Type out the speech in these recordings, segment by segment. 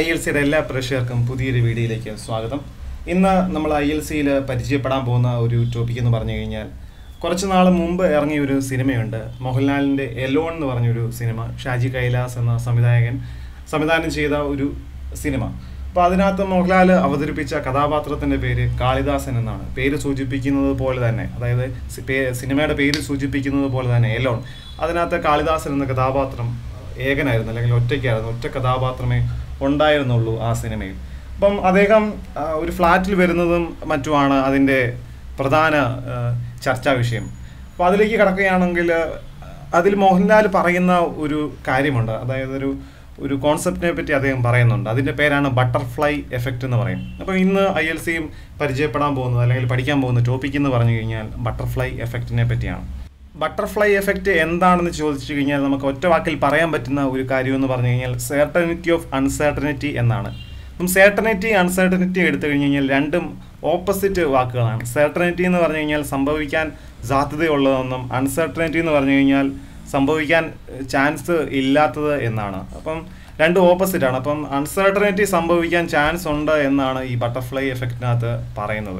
I L സിയുടെ എല്ലാ പ്രേക്ഷകർക്കും പുതിയൊരു വീഡിയോയിലേക്ക് സ്വാഗതം ഇന്ന് നമ്മൾ ഐ എൽ സിയിൽ പരിചയപ്പെടാൻ പോകുന്ന ഒരു ടോപ്പിക് എന്ന് പറഞ്ഞു കഴിഞ്ഞാൽ കുറച്ച് നാൾ മുമ്പ് ഇറങ്ങിയ ഒരു സിനിമയുണ്ട് മോഹൻലാലിൻ്റെ എലോൺ എന്ന് പറഞ്ഞൊരു സിനിമ ഷാജി കൈലാസ് എന്ന സംവിധായകൻ സംവിധാനം ചെയ്ത ഒരു സിനിമ അപ്പോൾ അതിനകത്ത് മോഹൻലാൽ അവതരിപ്പിച്ച കഥാപാത്രത്തിൻ്റെ പേര് കാളിദാസൻ എന്നാണ് പേര് സൂചിപ്പിക്കുന്നത് പോലെ തന്നെ അതായത് സി- പേ- സിനിമയുടെ പേര് സൂചിപ്പിക്കുന്നത് പോലെ തന്നെ എലോൺ അതിനകത്ത് കാളിദാസൻ എന്ന കഥാപാത്രം ഏകനായിരുന്നു അല്ലെങ്കിൽ ഒറ്റയ്ക്കായിരുന്നു ഒറ്റ കഥാപാത്രമേ ഉണ്ടായിരുന്നുള്ളൂ ആ സിനിമയിൽ അപ്പം അദ്ദേഹം ആ, ഒരു ഫ്ലാറ്റിൽ വരുന്നതും മറ്റുമാണ് അതിൻ്റെ പ്രധാന ആ, ചർച്ചാ വിഷയം അപ്പോൾ അതിലേക്ക് കിടക്കുകയാണെങ്കിൽ അതിൽ മോഹൻലാൽ പറയുന്ന ഒരു കാര്യമുണ്ട് അതായത് ഒരു ഒരു കോൺസെപ്റ്റിനെ പറ്റി അദ്ദേഹം പറയുന്നുണ്ട് അതിൻ്റെ പേരാണ് ബട്ടർഫ്ലൈ എഫക്റ്റ് എന്ന് പറയും അപ്പോൾ ഇന്ന് ഐ എൽ സിയും പരിചയപ്പെടാൻ പോകുന്നത് അല്ലെങ്കിൽ പഠിക്കാൻ പോകുന്ന ടോപ്പിക് എന്ന് പറഞ്ഞു കഴിഞ്ഞാൽ ബട്ടർഫ്ലൈ എഫക്റ്റിനെ പറ്റിയാണ് ബട്ടർഫ്ലൈ എഫക്റ്റ് എന്താണെന്ന് ചോദിച്ചു കഴിഞ്ഞാൽ നമുക്ക് ഒറ്റ വാക്കിൽ പറയാൻ പറ്റുന്ന ഒരു കാര്യം എന്ന് പറഞ്ഞു കഴിഞ്ഞാൽ സേർട്ടനിറ്റി ഓഫ് അൺസേർട്ടനിറ്റി എന്നാണ് അപ്പം സേർട്ടനിറ്റി അൺസേർട്ടനിറ്റി എടുത്തു കഴിഞ്ഞ് കഴിഞ്ഞാൽ രണ്ടും ഓപ്പോസിറ്റ് വാക്കുകളാണ് സേർട്ടനിറ്റി എന്ന് പറഞ്ഞു കഴിഞ്ഞാൽ സംഭവിക്കാൻ സാധ്യതയുള്ളതെന്നും അൺസേർട്ടനിറ്റി എന്ന് പറഞ്ഞു കഴിഞ്ഞാൽ സംഭവിക്കാൻ ചാൻസ് ഇല്ലാത്തത് എന്നാണ് അപ്പം രണ്ട് ഓപ്പോസിറ്റ് ആണ് അപ്പം അൺസേർട്ടനിറ്റി സംഭവിക്കാൻ ചാൻസ് ഉണ്ട് എന്നാണ് ഈ ബട്ടർഫ്ലൈ എഫക്റ്റിനകത്ത് പറയുന്നത്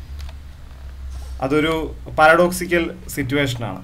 അതൊരു പാരഡോക്സിക്കൽ സിറ്റുവേഷനാണ്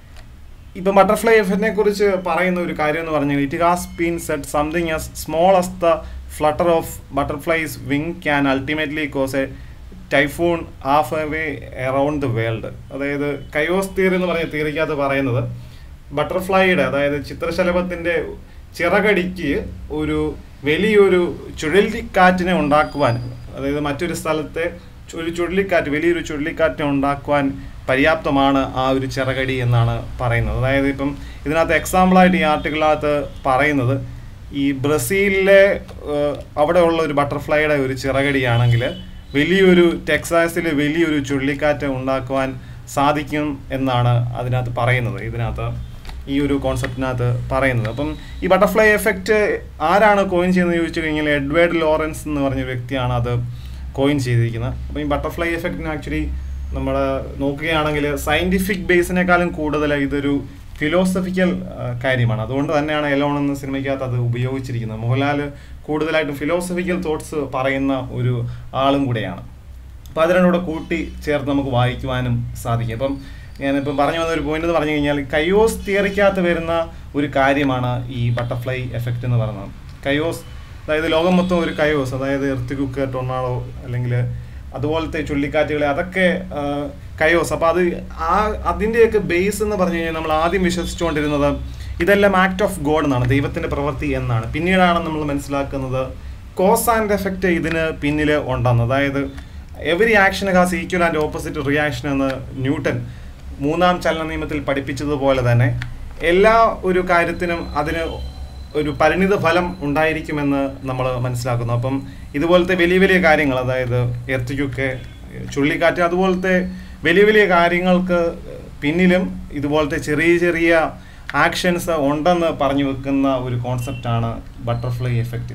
ഇപ്പം ബട്ടർഫ്ലൈ എഫക്റ്റിനെ കുറിച്ച് പറയുന്ന ഒരു കാര്യം എന്ന് പറഞ്ഞാൽ it has been set something as small as the flutter of butterflies wing can ultimately cause a typhoon half a way around the world അതായത് കയോസ് തിയറി എന്ന് പറഞ്ഞ തിയറിക്കകത്ത് പറയുന്നത് ബട്ടർഫ്ലൈയുടെ അതായത് ചിത്രശലഭത്തിൻ്റെ ചിറകടിക്ക് ഒരു വലിയൊരു ചുഴലിക്കാറ്റിനെ ഉണ്ടാക്കുവാൻ അതായത് മറ്റൊരു സ്ഥലത്തെ ഒരു ചുഴലിക്കാറ്റ് വലിയൊരു ചുഴലിക്കാറ്റിനെ ഉണ്ടാക്കുവാൻ പര്യാപ്തമാണ് ആ ഒരു ചിറകടി എന്നാണ് പറയുന്നത് അതായത് ഇപ്പം ഇതിനകത്ത് എക്സാമ്പിളായിട്ട് ഈ ആർട്ടിക്കിളിനകത്ത് പറയുന്നത് ഈ ബ്രസീലിലെ ഏഹ്, അവിടെ ഉള്ള ഒരു ബട്ടർഫ്ലൈയുടെ ഒരു ചിറകടിയാണെങ്കിൽ വലിയൊരു ടെക്സാസിൽ വലിയൊരു ചുഴലിക്കാറ്റ് ഉണ്ടാക്കുവാൻ സാധിക്കും എന്നാണ് അതിനകത്ത് പറയുന്നത് ഇതിനകത്ത് ഈ ഒരു കോൺസെപ്റ്റിനകത്ത് പറയുന്നത് അപ്പം ഈ ബട്ടർഫ്ലൈ എഫക്റ്റ് ആരാണ് കോയിൻ ചെയ്യുന്നത് ചോദിച്ചു കഴിഞ്ഞാൽ എഡ്വേർഡ് ലോറൻസ് എന്ന് പറഞ്ഞ വ്യക്തിയാണ് അത് കോയിൻ ചെയ്തിരിക്കുന്നത് അപ്പം ഈ ബട്ടർഫ്ലൈ എഫക്റ്റിന് ആക്ച്വലി നമ്മൾ നോക്കുകയാണെങ്കിൽ സയൻറ്റിഫിക് ബേസിനേക്കാളും കൂടുതൽ ഇതൊരു ഫിലോസഫിക്കൽ കാര്യമാണ് അതുകൊണ്ട് തന്നെയാണ് എലോൺ എന്ന സിനിമയ്ക്കകത്ത് അത് ഉപയോഗിച്ചിരിക്കുന്നത് മോഹൻലാൽ കൂടുതലായിട്ടും ഫിലോസഫിക്കൽ തോട്ട്സ് പറയുന്ന ഒരു ആളും കൂടെയാണ് അപ്പോൾ അത് രണ്ടും കൂടെ കൂട്ടി ചേർത്ത് നമുക്ക് വായിക്കുവാനും സാധിക്കും അപ്പം ഞാനിപ്പം പറഞ്ഞു വന്ന ഒരു പോയിന്റ് എന്ന് പറഞ്ഞു കഴിഞ്ഞാൽ കയോസ് തിയറിക്കകത്ത് വരുന്ന ഒരു കാര്യമാണ് ഈ ബട്ടർഫ്ലൈ എഫക്റ്റ് എന്ന് പറയുന്നത് കയോസ് അതായത് ലോകം മൊത്തം ഒരു കയോസ് അതായത് എർത്ത് കുക്ക് ടൊർണാഡോ അല്ലെങ്കിൽ അതുപോലത്തെ ചുഴലിക്കാറ്റുകൾ അതൊക്കെ ആ, കയോസ് അപ്പോൾ അത് ആ അതിൻ്റെയൊക്കെ ബേസ് എന്ന് പറഞ്ഞു കഴിഞ്ഞാൽ നമ്മൾ ആദ്യം വിശ്വസിച്ചുകൊണ്ടിരുന്നത് ഇതെല്ലാം ആക്ട് ഓഫ് ഗോഡ് എന്നാണ് ദൈവത്തിൻ്റെ പ്രവൃത്തി എന്നാണ് പിന്നീടാണ് നമ്മൾ മനസ്സിലാക്കുന്നത് കോസ് ആൻഡ് എഫക്റ്റ് ഇതിന് പിന്നിൽ ഉണ്ടെന്ന് അതായത് every action has equal and opposite reaction എന്ന് ന്യൂട്ടൺ മൂന്നാം ചലന നിയമത്തിൽ പഠിപ്പിച്ചതുപോലെ തന്നെ എല്ലാ ഒരു കാര്യത്തിനും അതിന് ഒരു പരിണിത ഫലം ഉണ്ടായിരിക്കുമെന്ന് നമ്മൾ മനസ്സിലാക്കുന്നു അപ്പം ഇതുപോലത്തെ വലിയ വലിയ കാര്യങ്ങൾ അതായത് എർത്തിക്കൊക്കെ ചുഴലിക്കാറ്റ് അതുപോലത്തെ വലിയ വലിയ കാര്യങ്ങൾക്ക് പിന്നിലും ഇതുപോലത്തെ ചെറിയ ചെറിയ ആക്ഷൻസ് ഉണ്ടെന്ന് പറഞ്ഞു വെക്കുന്ന ഒരു കോൺസെപ്റ്റാണ് ബട്ടർഫ്ലൈ എഫക്റ്റ്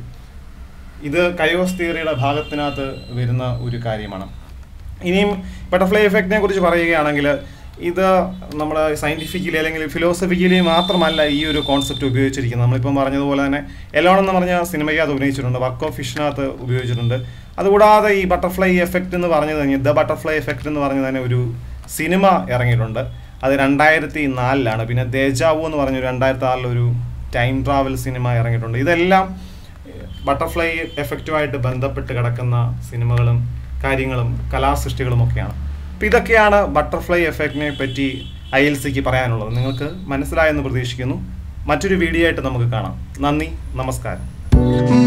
ഇത് കയോസ് തിയറിയുടെ ഭാഗത്തിനകത്ത് വരുന്ന ഒരു കാര്യമാണ് ഇനിയും ബട്ടർഫ്ലൈ എഫക്റ്റിനെ കുറിച്ച് പറയുകയാണെങ്കിൽ ഇത് നമ്മുടെ സയൻറ്റിഫിക്കലി അല്ലെങ്കിൽ ഫിലോസഫിക്കലി മാത്രമല്ല ഈ ഒരു കോൺസെപ്റ്റ് ഉപയോഗിച്ചിരിക്കുന്നത് നമ്മളിപ്പം പറഞ്ഞതുപോലെ തന്നെ എലോൺ എന്ന് പറഞ്ഞ സിനിമയ്ക്കകത്ത് അഭിനയിച്ചിട്ടുണ്ട് വർക്ക് ഓഫ് ഫിഷിനകത്ത് ഉപയോഗിച്ചിട്ടുണ്ട് അതുകൂടാതെ ഈ ബട്ടർഫ്ലൈ എഫക്റ്റ് എന്ന് പറഞ്ഞു കഴിഞ്ഞാൽ ദ ബട്ടർഫ്ലൈ എഫക്റ്റ് എന്ന് പറഞ്ഞ് തന്നെ ഒരു സിനിമ ഇറങ്ങിയിട്ടുണ്ട് അത് രണ്ടായിരത്തി നാലിലാണ് പിന്നെ ദേജാവു എന്ന് പറഞ്ഞ രണ്ടായിരത്തി ആറിലൊരു ടൈം ട്രാവൽ സിനിമ ഇറങ്ങിയിട്ടുണ്ട് ഇതെല്ലാം ബട്ടർഫ്ലൈ എഫക്റ്റുമായിട്ട് ബന്ധപ്പെട്ട് കിടക്കുന്ന സിനിമകളും കാര്യങ്ങളും കലാസൃഷ്ടികളും ഒക്കെയാണ് അപ്പോൾ ഇതൊക്കെയാണ് ബട്ടർഫ്ലൈ എഫക്റ്റിനെ പറ്റി ഐ എൽ സിക്ക് പറയാനുള്ളത് നിങ്ങൾക്ക് മനസ്സിലായെന്ന് പ്രതീക്ഷിക്കുന്നു മറ്റൊരു വീഡിയോ ആയിട്ട് നമുക്ക് കാണാം നന്ദി നമസ്കാരം